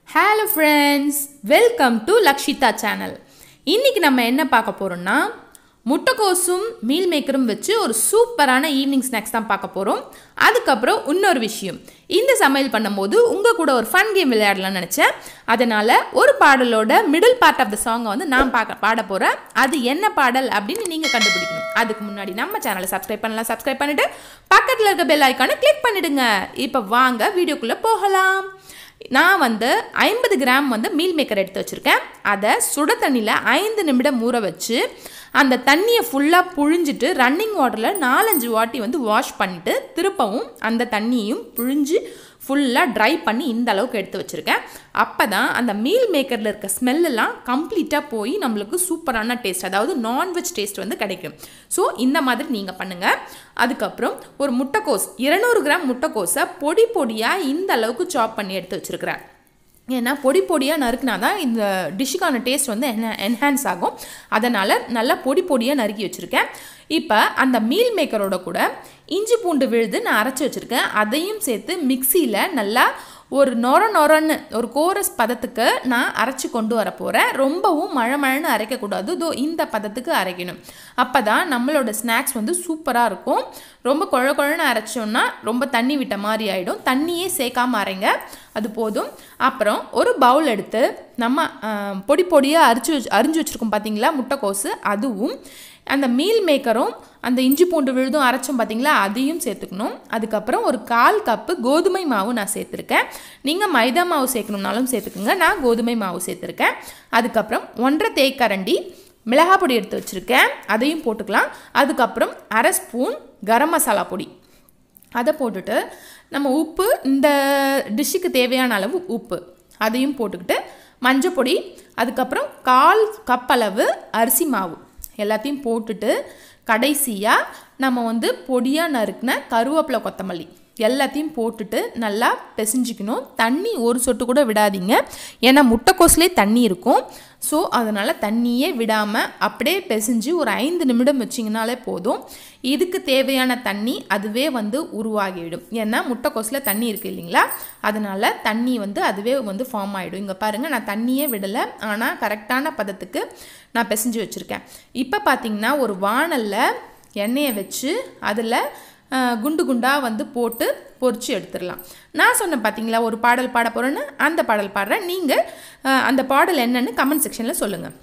hello friends welcome to Lakshita channel இன்னைக்கு நம்ம என்ன பார்க்க போகிறோம்னா முட்டைக்கோசும் மீல் மேக்கரும் வச்சு ஒரு சூப்பரான ஈவினிங் ஸ்நாக்ஸ் தான் பார்க்க போகிறோம் அதுக்கப்புறம் இன்னொரு விஷயம் இந்த சமையல் பண்ணும்போது உங்கள் கூட ஒரு ஃபன் கேம் விளையாடலாம்னு நினச்சேன் அதனால் ஒரு பாடலோட மிடில் பார்ட் ஆஃப் த சாங்கை வந்து நான் பார்க்க பாட போகிறேன் அது என்ன பாடல் அப்படின்னு நீங்கள் கண்டுபிடிக்கணும் அதுக்கு முன்னாடி நம்ம சேனலை சப்ஸ்கிரைப் பண்ணலாம் சப்ஸ்கிரைப் பண்ணிவிட்டு பக்கத்தில் இருக்க பெல் ஐக்கானை கிளிக் பண்ணிடுங்க இப்போ வாங்க வீடியோக்குள்ளே போகலாம் நான் வந்து ஐம்பது கிராம் வந்து மீல் மேக்கர் எடுத்து வச்சுருக்கேன் அதை சுட தண்ணியில் ஐந்து நிமிடம் ஊற வச்சு அந்த தண்ணியை ஃபுல்லாக புழிஞ்சிட்டு ரன்னிங் வாட்டரில் நாலஞ்சு வாட்டி வந்து வாஷ் பண்ணிவிட்டு திருப்பவும் அந்த தண்ணியையும் புழிஞ்சு ஃபுல்லாக ட்ரை பண்ணி இந்த அளவுக்கு எடுத்து வச்சுருக்கேன் அப்போ தான் அந்த மீல் மேக்கரில் இருக்க ஸ்மெல்லாம் கம்ப்ளீட்டாக போய் நம்மளுக்கு சூப்பரான டேஸ்ட் அதாவது நான்வெஜ் டேஸ்ட் வந்து கிடைக்கும் ஸோ இந்த மாதிரி நீங்கள் பண்ணுங்கள் அதுக்கப்புறம் ஒரு முட்டைக்கோஸ் இருநூறு கிராம் முட்டைக்கோஸை பொடி பொடியாக இந்த அளவுக்கு சாப் பண்ணி எடுத்து வச்சுருக்கிறேன் ஏன்னா பொடி பொடியாக நறுக்குனா தான் இந்த டிஷ்ஷுக்கான டேஸ்ட் வந்து என்ன என்ஹான்ஸ் ஆகும் அதனால் நல்லா பொடி பொடியாக நறுக்கி வச்சுருக்கேன் இப்போ அந்த மீல் மேக்கரோட கூட இஞ்சி பூண்டு விழுது நான் அரைச்சி வச்சுருக்கேன் அதையும் சேர்த்து மிக்சியில் நல்லா ஒரு நொர நொரன்னு ஒரு கோரஸ் பதத்துக்கு நான் அரைச்சி கொண்டு வர போகிறேன் ரொம்பவும் மழை மழைன்னு அரைக்கக்கூடாது தோ இந்த பதத்துக்கு அரைக்கணும் அப்போ தான் நம்மளோட ஸ்நாக்ஸ் வந்து சூப்பராக இருக்கும் ரொம்ப குழ குழன்னு அரைச்சோன்னா ரொம்ப தண்ணி விட்ட மாதிரி ஆகிடும் தண்ணியே சேர்க்காம அரைங்க அது போதும் அப்புறம் ஒரு பவுல் எடுத்து நம்ம பொடி பொடியாக அரிச்சு வச்சு அரிஞ்சு வச்சுருக்கோம் பார்த்தீங்களா முட்டைக்கோசு அதுவும் அந்த மீல் மேக்கரும் அந்த இஞ்சி பூண்டு விழுதும் அரைச்சோம் பார்த்தீங்களா அதையும் சேர்த்துக்கணும் அதுக்கப்புறம் ஒரு கால் கப்பு கோதுமை மாவு நான் சேர்த்துருக்கேன் நீங்கள் மைதா மாவு சேர்க்கணுன்னாலும் சேர்த்துக்குங்க நான் கோதுமை மாவு சேர்த்துருக்கேன் அதுக்கப்புறம் ஒன்றரை தேய்க்கரண்டி மிளகாய் பொடி எடுத்து வச்சுருக்கேன் அதையும் போட்டுக்கலாம் அதுக்கப்புறம் அரை ஸ்பூன் கரம் மசாலா பொடி அதை போட்டுட்டு நம்ம உப்பு இந்த டிஷ்ஷுக்கு தேவையான அளவு உப்பு அதையும் போட்டுக்கிட்டு மஞ்சள் பொடி அதுக்கப்புறம் கால் கப் அளவு அரிசி மாவு எல்லாத்தையும் போட்டுட்டு கடைசியாக நம்ம வந்து பொடியாக நறுக்கின கருவேப்பிலை கொத்தமல்லி எல்லாத்தையும் போட்டுட்டு நல்லா பிசைஞ்சிக்கணும் தண்ணி ஒரு சொட்டு கூட விடாதீங்க ஏன்னா முட்டைக்கோஸ்லேயே தண்ணி இருக்கும் ஸோ அதனால் தண்ணியே விடாமல் அப்படியே பிசைஞ்சு ஒரு ஐந்து நிமிடம் வச்சிங்கனாலே போதும் இதுக்கு தேவையான தண்ணி அதுவே வந்து உருவாகிவிடும் ஏன்னா முட்டைக்கோஸில் தண்ணி இருக்குது இல்லைங்களா அதனால் தண்ணி வந்து அதுவே வந்து ஃபார்ம் ஆகிடும் இங்கே பாருங்கள் நான் தண்ணியே விடலை ஆனால் கரெக்டான பதத்துக்கு நான் பிசைஞ்சு வச்சுருக்கேன் இப்போ பார்த்திங்கன்னா ஒரு வானலில் எண்ணெயை வச்சு அதில் குண்டு குண்டாக வந்து போட்டு பொறிச்சு எடுத்துடலாம் நான் சொன்னேன் பார்த்தீங்களா ஒரு பாடல் பாட போகிறேன்னு அந்த பாடல் பாடுறேன் நீங்கள் அந்த பாடல் என்னன்னு கமெண்ட் செக்ஷனில் சொல்லுங்கள்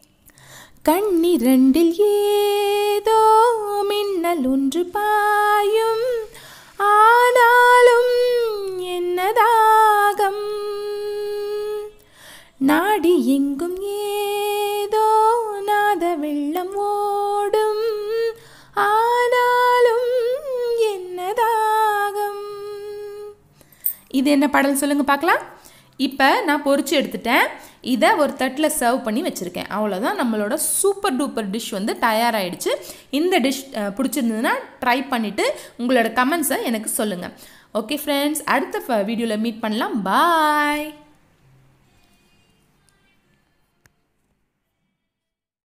கண்ணிரண்டில் ஏதோ மின்னல் ஒன்று பாயும் ஆனாலும் என்னதாகம் நாடி எங்கும் ஏதோ நாத வெள்ளம் ஓடும் ஆனாலும் என்னதாகம் இது என்ன பாடல் சொல்லுங்க பார்க்கலாம் இப்போ நான் பொறிச்சு எடுத்துட்டேன் இதை ஒரு தட்டில் சர்வ் பண்ணி வச்சுருக்கேன் அவ்வளோதான் நம்மளோட சூப்பர் டூப்பர் டிஷ் வந்து தயாராகிடுச்சு இந்த டிஷ் பிடிச்சிருந்ததுன்னா ட்ரை பண்ணிவிட்டு உங்களோட கமெண்ட்ஸை எனக்கு சொல்லுங்கள் ஓகே ஃப்ரெண்ட்ஸ் அடுத்த வீடியோவில் மீட் பண்ணலாம் பாய்